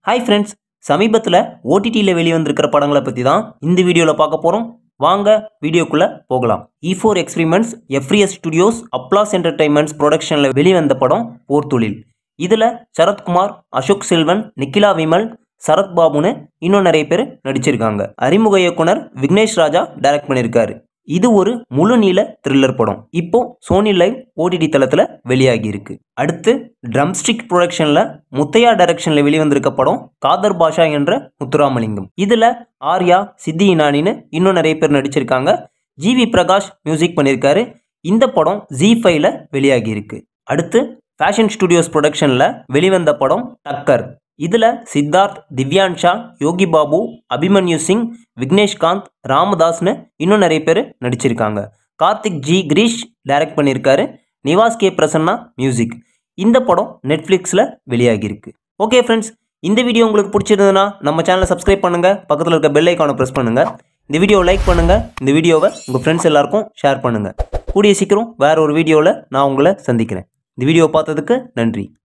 hi friends சமீபத்தில் ஓடிடியில் வெளிவந்திருக்கிற படங்களை பற்றி தான் இந்த வீடியோவில் பார்க்க போகிறோம் வாங்க வீடியோக்குள்ளே போகலாம் இ ஃபோர் எக்ஸ்பிரிமெண்ட்ஸ் எஃப்ரியஸ் ஸ்டுடியோஸ் அப்ளாஸ் என்டர்டைன்மெண்ட்ஸ் ப்ரொடக்ஷனில் வெளிவந்த படம் போர்த்தொழில் இதில் சரத்குமார் அசோக் செல்வன் நிக்கிலா விமல் சரத் பாபுன்னு இன்னும் நிறைய பேர் நடிச்சிருக்காங்க அறிமுக இயக்குனர் விக்னேஷ் ராஜா டைரக்ட் பண்ணியிருக்காரு இது ஒரு முழு நீள த்ரில்லர் படம் இப்போ சோனி லைவ் ஓடிடி தளத்தில் வெளியாகி இருக்கு அடுத்து ட்ரம்ஸ்டிக் ப்ரொடக்ஷனில் முத்தையா டைரக்ஷனில் வெளிவந்திருக்க படம் காதர் பாஷா என்ற முத்துராமலிங்கம் இதில் ஆர்யா சித்தி இனானின்னு இன்னும் நிறைய பேர் நடிச்சிருக்காங்க ஜிவி பிரகாஷ் மியூசிக் பண்ணியிருக்காரு இந்த படம் ஜி ஃபைவ்ல வெளியாகி இருக்கு அடுத்து ஃபேஷன் ஸ்டுடியோஸ் ப்ரொடக்ஷனில் வெளிவந்த படம் டக்கர் இதில் சித்தார்த் திவ்யான்ஷா யோகி பாபு அபிமன்யு சிங் விக்னேஷ்காந்த் ராமதாஸ்னு இன்னும் நிறைய பேர் நடிச்சிருக்காங்க கார்த்திக் ஜி கிரீஷ் டைரக்ட் பண்ணியிருக்காரு நிவாஸ் கே பிரசன்னா மியூசிக் இந்த படம் நெட்ஃப்ளிக்ஸில் வெளியாகியிருக்கு ஓகே ஃப்ரெண்ட்ஸ் இந்த வீடியோ உங்களுக்கு பிடிச்சிருந்ததுன்னா நம்ம சேனலை சப்ஸ்கிரைப் பண்ணுங்கள் பக்கத்தில் இருக்க பெல் ஐக்கானை ப்ரெஸ் பண்ணுங்கள் இந்த வீடியோவை லைக் பண்ணுங்கள் இந்த வீடியோவை உங்கள் ஃப்ரெண்ட்ஸ் எல்லாருக்கும் ஷேர் பண்ணுங்கள் கூடிய சீக்கிரம் வேற ஒரு வீடியோவில் நான் உங்களை சந்திக்கிறேன் இந்த வீடியோ பார்த்ததுக்கு நன்றி